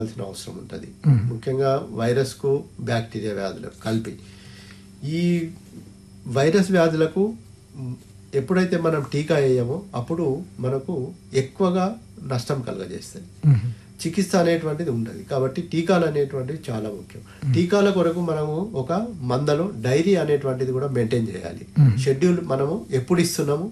చేయాల్సిన అవసరం ఉంటుంది ముఖ్యంగా వైరస్కు బ్యాక్టీరియా వ్యాధులకు కలిపి ఈ వైరస్ వ్యాధులకు మ్, ఎప్పుడైతే మనం టీకా వేయమో అప్పుడు మనకు ఎక్కువగా నష్టం కలుగజేస్తుంది చికిత్స అనేటువంటిది ఉండదు కాబట్టి టీకాలు అనేటువంటివి చాలా ముఖ్యం టీకాల కొరకు మనము ఒక మందలో డైరీ అనేటువంటిది కూడా మెయింటైన్ చేయాలి షెడ్యూల్ మనము ఎప్పుడు ఇస్తున్నాము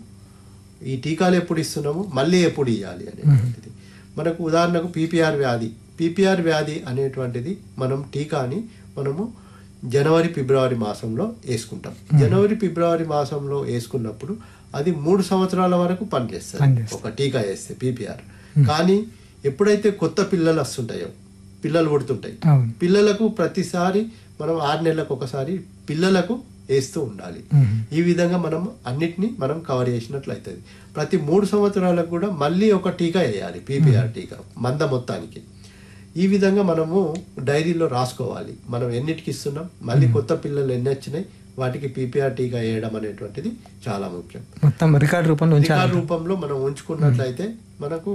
ఈ టీకాలు ఎప్పుడు ఇస్తున్నాము మళ్ళీ ఎప్పుడు ఇవ్వాలి అనేటువంటిది మనకు ఉదాహరణకు పీపీఆర్ వ్యాధి పీపీఆర్ వ్యాధి అనేటువంటిది మనం టీకాని మనము జనవరి ఫిబ్రవరి మాసంలో వేసుకుంటాం జనవరి ఫిబ్రవరి మాసంలో వేసుకున్నప్పుడు అది మూడు సంవత్సరాల వరకు పనిచేస్తుంది పనిచేస్తుంది. ఒక టీకా వేస్తే పీపీఆర్ కానీ ఎప్పుడైతే కొత్త పిల్లలు వస్తుంటాయో పిల్లలు పుడుతుంటాయి అవును పిల్లలకు ప్రతిసారి మనం ఆరు నెలలకు ఒకసారి పిల్లలకు వేస్తూ ఉండాలి మ్మ్. ఈ విధంగా మనం అన్నిటినీ మనం కవర్ చేసినట్లు అవుతుంది ప్రతి మూడు సంవత్సరాలకు కూడా మళ్ళీ ఒక టీకా వేయాలి పీపీఆర్ టీకా మంద మొత్తానికి ఈ విధంగా మనము డైరీలో రాసుకోవాలి మనం ఎన్నిటికి ఇస్తున్నాం మళ్ళీ కొత్త పిల్లలు ఎన్ని వచ్చినాయి వాటికి పీపీఆర్ టీకా వేయడం అనేటువంటిది చాలా ముఖ్యం మొత్తం రికార్డ్ రూపంలో ఉంచాలి రికార్డ్ రూపంలో మనం ఉంచుకున్నట్లయితే మనకు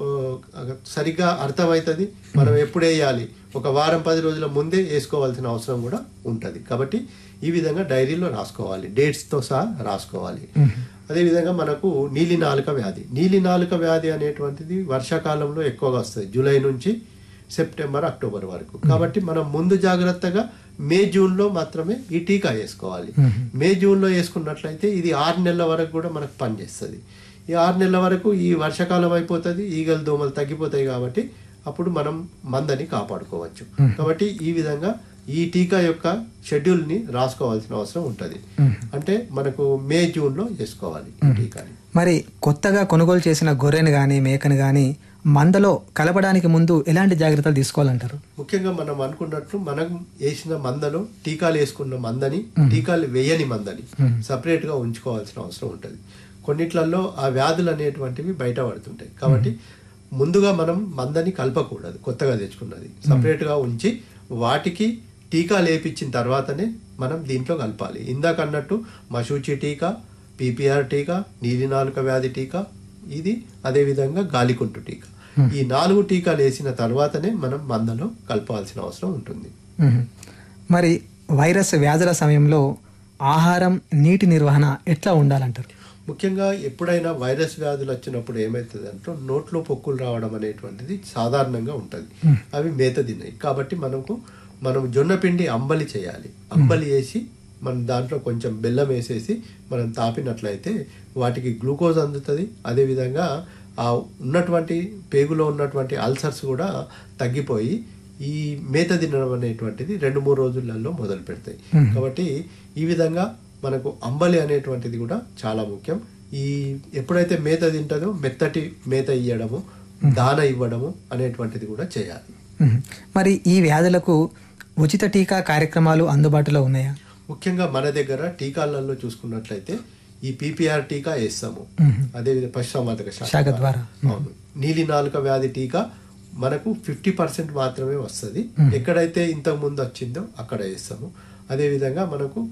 ఆ, సరిగ్గా అర్థమవుతుంది మనం ఎప్పుడు వేయాలి ఒక వారం పది రోజుల ముందే వేసుకోవాల్సిన అవసరం కూడా ఉంటుంది కాబట్టి ఈ విధంగా డైరీలో రాసుకోవాలి డేట్స్తో సహా రాసుకోవాలి అదేవిధంగా మనకు నీలి నాలుక వ్యాధి నీలి నాలుక వ్యాధి అనేటువంటిది వర్షాకాలంలో ఎక్కువగా వస్తుంది జూలై నుంచి సెప్టెంబర్ అక్టోబర్ వరకు కాబట్టి మనం ముందు జాగ్రత్తగా మే జూన్ లో మాత్రమే ఈ టీకా వేసుకోవాలి మే జూన్ లో వేసుకున్నట్లయితే ఇది ఆరు నెలల వరకు కూడా మనకు పనిచేస్తుంది ఈ ఆరు నెలల వరకు ఈ వర్షాకాలం అయిపోతుంది ఈగలు దోమలు తగ్గిపోతాయి కాబట్టి అప్పుడు మనం మందని కాపాడుకోవచ్చు కాబట్టి ఈ విధంగా ఈ టీకా యొక్క షెడ్యూల్ ని రాసుకోవాల్సిన అవసరం ఉంటుంది అంటే మనకు మే జూన్ లో వేసుకోవాలి ఈ టీకాని మరి కొత్తగా కొనుగోలు చేసిన గొర్రెని కానీ మేకని కానీ మందలో కలపడానికి ముందు ఎలాంటి జాగ్రత్తలు తీసుకోవాలంటారు ముఖ్యంగా మనం అనుకున్నట్లు మనం వేసిన మందలో టీకాలు వేసుకున్న మందని టీకాలు వేయని మందని సపరేట్ గా ఉంచుకోవాల్సిన అవసరం ఉంటుంది కొన్నిట్లలో ఆ వ్యాధులు అనేటువంటివి బయట పడుతుంటాయి కాబట్టి ముందుగా మనం మందని కలపకూడదు కొత్తగా తెచ్చుకున్నది సపరేట్ గా ఉంచి వాటికి టీకా లేపించిన తర్వాతనే మనం దీంట్లో కలపాలి ఇందాక అన్నట్టు మశూచి టీకా పీపీఆర్ టీకా నీలినాలుక వ్యాధి టీకా ఇది అదేవిధంగా గాలికుంటు టీకా ఈ నాలుగు టీకాలు వేసిన తర్వాతనే మనం మందలో కలపాల్సిన అవసరం ఉంటుంది మ్మ్. మరి వైరస్ వ్యాధుల సమయంలో ఆహారం నీటి నిర్వహణ ఎట్లా ఉండాలంటారు ముఖ్యంగా ఎప్పుడైనా వైరస్ వ్యాధులు వచ్చినప్పుడు ఏమవుతుంది అంటే నోట్లో పొక్కులు రావడం అనేటువంటిది సాధారణంగా ఉంటుంది అవి మేత తిన్నాయి కాబట్టి మనకు మనం జొన్న పిండి అంబలి చేయాలి అంబలి వేసి మనం దాంట్లో కొంచెం బెల్లం వేసేసి మనం తాపినట్లయితే వాటికి గ్లూకోజ్ అందుతుంది అదేవిధంగా ఆ ఉన్నటువంటి పేగులో ఉన్నటువంటి అల్సర్స్ కూడా తగ్గిపోయి ఈ మేత తినడం అనేటువంటిది రెండు మూడు రోజులలో మొదలు పెడతాయి కాబట్టి ఈ విధంగా మనకు అంబలి అనేటువంటిది కూడా చాలా ముఖ్యం ఈ ఎప్పుడైతే మేత తింటుందో మెత్తటి మేత ఇవ్వడము దాన ఇవ్వడము అనేటువంటిది కూడా చేయాలి మ్మ్. మరి ఈ వ్యాధులకు ఉచిత టీకా కార్యక్రమాలు అందుబాటులో ఉన్నాయా ముఖ్యంగా మన దగ్గర టీకాలలో చూసుకున్నట్లయితే ఈ పీపీఆర్ టీకా వేస్తాము మ్మ్. అదేవిధంగా పశుసంవర్ధక శాఖ శాఖ ద్వారా. అవును నీలి నాలుక వ్యాధి టీకా మనకు ఫిఫ్టీ పర్సెంట్ మాత్రమే వస్తుంది ఎక్కడైతే ఇంతకు ముందు వచ్చిందో అక్కడ వేస్తాము అదేవిధంగా మనకు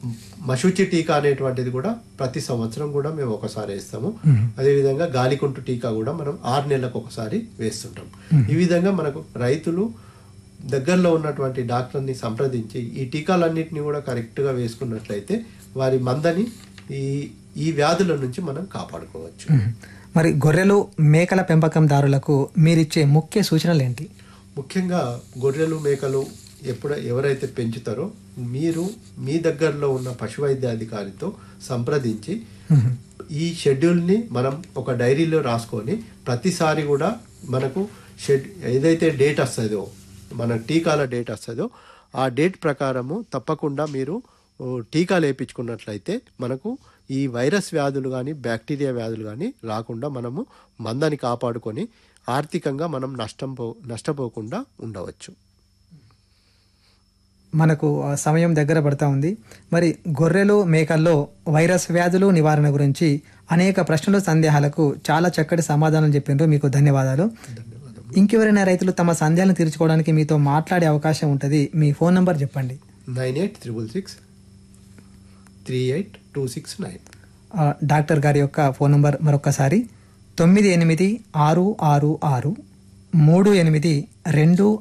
మశుచి టీకా అనేటువంటిది కూడా ప్రతి సంవత్సరం కూడా మేము ఒకసారి వేస్తాము అదేవిధంగా గాలికుంటు టీకా కూడా మనం ఆరు నెలలకు ఒకసారి వేస్తుంటాం ఈ విధంగా మనకు రైతులు దగ్గరలో ఉన్నటువంటి డాక్టర్ని సంప్రదించి ఈ టీకాలన్నింటినీ కూడా కరెక్ట్గా వేసుకున్నట్లయితే వారి మందని ఈ ఈ వ్యాధుల నుంచి మనం కాపాడుకోవచ్చు మ్మ్. మరి గొర్రెలు మేకల పెంపకందారులకు మీరిచ్చే ముఖ్య సూచనలు ఏంటి ముఖ్యంగా గొర్రెలు మేకలు ఎప్పుడు ఎవరైతే పెంచుతారో మీరు మీ దగ్గరలో ఉన్న పశు వైద్యాధికారితో సంప్రదించి ఈ షెడ్యూల్ని మనం ఒక డైరీలో రాసుకొని ప్రతిసారి కూడా మనకు షెడ్ ఏదైతే డేట్ వస్తుందో మన టీకాల డేట్ వస్తుందో ఆ డేట్ ప్రకారము తప్పకుండా మీరు ఓ, టీకాలు వేయించుకున్నట్లయితే మనకు ఈ వైరస్ వ్యాధులు కానీ బ్యాక్టీరియా వ్యాధులు కానీ రాకుండా మనము మందని కాపాడుకొని ఆర్థికంగా మనం నష్టం పో నష్టపోకుండా ఉండవచ్చు మనకు ఆ, సమయం దగ్గర పడతా ఉంది మరి గొర్రెలు మేకల్లో వైరస్ వ్యాధులు నివారణ గురించి అనేక ప్రశ్నలు సందేహాలకు చాలా చక్కటి సమాధానం చెప్పిండ్రు మీకు ధన్యవాదాలు ఇంకెవరైనా రైతులు తమ సందేహాలను తీర్చుకోవడానికి మీతో మాట్లాడే అవకాశం ఉంటుంది మీ ఫోన్ నంబర్ చెప్పండి nine eight triple six three eight two six nine ఆ, డాక్టర్ గారి యొక్క ఫోన్ నంబర్ మరొకసారి తొమ్మిది ఎనిమిది ఆరు ఆరు ఆరు మూడు ఎనిమిది రెండు